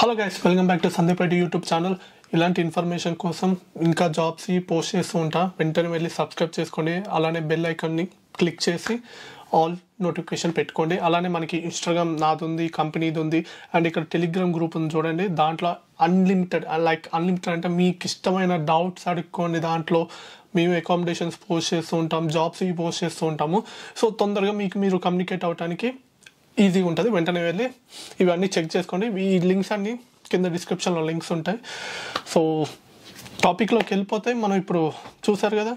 hello guys welcome back to సందీపేట YouTube channel ఇలాంటి information కోసం ఇంకా జాబ్స్ పోస్ట్ చేస్తూ ఉంటా వెంటనే వెళ్ళి సబ్స్క్రైబ్ చేసుకోండి అలానే బెల్ ఐకాన్ని క్లిక్ చేసి ఆల్ నోటిఫికేషన్ పెట్టుకోండి అలానే మనకి ఇన్స్టాగ్రామ్ నాది ఉంది కంపెనీది ఉంది అండ్ ఇక్కడ టెలిగ్రామ్ గ్రూప్ ఉంది చూడండి దాంట్లో అన్లిమిటెడ్ లైక్ అన్లిమిటెడ్ అంటే మీకు ఇష్టమైన డౌట్స్ అడుక్కోండి దాంట్లో మేము అకామిడేషన్స్ పోస్ట్ చేస్తూ ఉంటాం జాబ్స్ పోస్ట్ చేస్తూ ఉంటాము సో తొందరగా మీకు మీరు కమ్యూనికేట్ అవడానికి ఈజీగా ఉంటుంది వెంటనే వెళ్ళి ఇవన్నీ చెక్ చేసుకోండి ఈ లింక్స్ అన్నీ కింద డిస్క్రిప్షన్లో లింక్స్ ఉంటాయి సో టాపిక్లోకి వెళ్ళిపోతే మనం ఇప్పుడు చూసారు కదా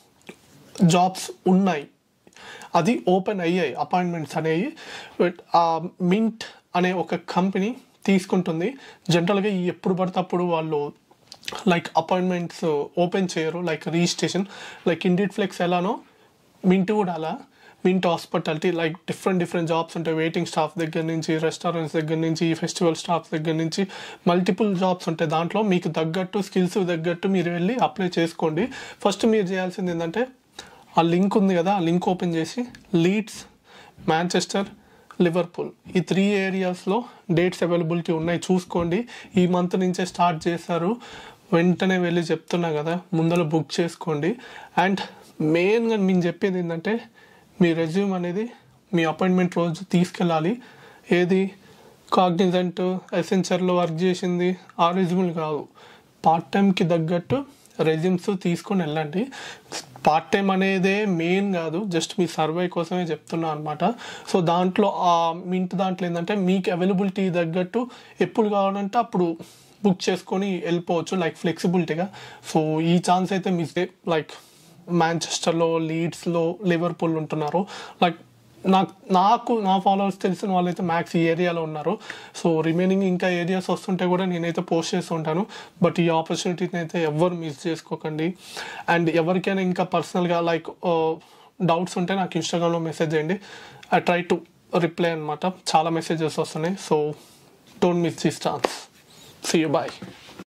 జాబ్స్ ఉన్నాయి అది ఓపెన్ అయ్యాయి అపాయింట్మెంట్స్ అనేవి బట్ ఆ మింట్ అనే ఒక కంపెనీ తీసుకుంటుంది జనరల్గా ఈ ఎప్పుడు పడితే అప్పుడు వాళ్ళు లైక్ అపాయింట్మెంట్స్ ఓపెన్ చేయరు like registration like Indeed flex ఎలానో మింట్ కూడా అలా Mint hospitality like different different jobs ఉంటాయి వెయిటింగ్ స్టాఫ్ దగ్గర నుంచి రెస్టారెంట్స్ దగ్గర నుంచి ఫెస్టివల్ స్టాఫ్ దగ్గర నుంచి మల్టిపుల్ జాబ్స్ ఉంటాయి దాంట్లో మీకు తగ్గట్టు స్కిల్స్ తగ్గట్టు మీరు వెళ్ళి అప్లై చేసుకోండి ఫస్ట్ మీరు చేయాల్సింది ఏంటంటే ఆ లింక్ ఉంది కదా ఆ లింక్ ఓపెన్ చేసి లీడ్స్ మాంచెస్టర్ లివర్పూల్ ఈ త్రీ ఏరియాస్లో డేట్స్ అవైలబిలిటీ ఉన్నాయి చూసుకోండి ఈ మంత్ నుంచే స్టార్ట్ చేశారు వెంటనే వెళ్ళి చెప్తున్నా కదా ముందర బుక్ చేసుకోండి అండ్ మెయిన్గా నేను చెప్పేది ఏంటంటే మీ రెజ్యూమ్ అనేది మీ అపాయింట్మెంట్ రోజు తీసుకెళ్ళాలి ఏది కాగ్నిజెంట్ ఎసెన్షియర్లో వర్క్ చేసింది ఆ రెజ్యూమ్లు కాదు పార్ట్ టైంకి తగ్గట్టు రెజ్యూమ్స్ తీసుకొని వెళ్ళండి పార్ట్ టైం అనేదే మెయిన్ కాదు జస్ట్ మీ సర్వే కోసమే చెప్తున్నా అనమాట సో దాంట్లో ఆ మింట్ దాంట్లో ఏంటంటే మీకు అవైలబిలిటీ తగ్గట్టు ఎప్పుడు కావాలంటే అప్పుడు బుక్ చేసుకొని వెళ్ళిపోవచ్చు లైక్ ఫ్లెక్సిబిలిటీగా సో ఈ ఛాన్స్ అయితే మిస్ లైక్ మాంచెస్టర్లో లీడ్స్లో లివర్పూల్ ఉంటున్నారు లైక్ నాకు నాకు నా ఫాలోవర్స్ తెలిసిన వాళ్ళైతే మ్యాక్స్ ఈ ఏరియాలో ఉన్నారు సో రిమైనింగ్ ఇంకా ఏరియాస్ వస్తుంటే కూడా నేనైతే పోస్ట్ చేస్తూ ఉంటాను బట్ ఈ ఆపర్చునిటీని అయితే ఎవరు మిస్ చేసుకోకండి అండ్ ఎవరికైనా ఇంకా పర్సనల్గా లైక్ డౌట్స్ ఉంటే నాకు ఇన్స్టాగ్రామ్లో మెసేజ్ చేయండి ఐ ట్రై టు రిప్లై అనమాట చాలా మెసేజెస్ వస్తున్నాయి so don't miss this chance see you bye